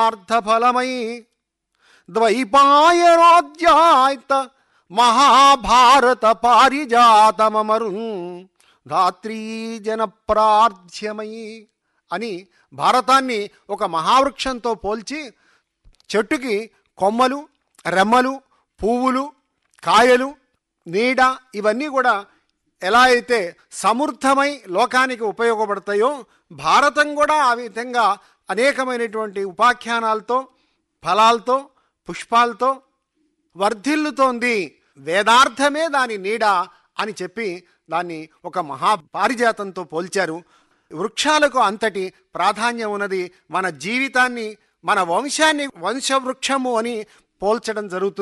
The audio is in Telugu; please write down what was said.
అర్థఫలమై ద్వైపాయనోద్యాయత మహాభారత పారిజాతమరు ధాత్రీ జన ప్రార్థ్యమయి అని భారతాన్ని ఒక మహావృక్షంతో పోల్చి చెట్టుకి కొమ్మలు రెమ్మలు పువ్వులు కాయలు నీడ ఇవన్నీ కూడా ఎలా అయితే సమృద్ధమై లోకానికి ఉపయోగపడతాయో భారతం కూడా ఆ విధంగా అనేకమైనటువంటి ఉపాఖ్యానాలతో ఫలాలతో పుష్పాలతో వర్ధిల్లుతోంది వేదార్థమే దాని నీడ అని చెప్పి దాన్ని ఒక మహాపారిజాతంతో పోల్చారు వృక్షాలకు అంతటి ప్రాధాన్యం ఉన్నది మన జీవితాన్ని మన వంశాన్ని వంశవృక్షము అని పోల్చడం జరుగుతుంది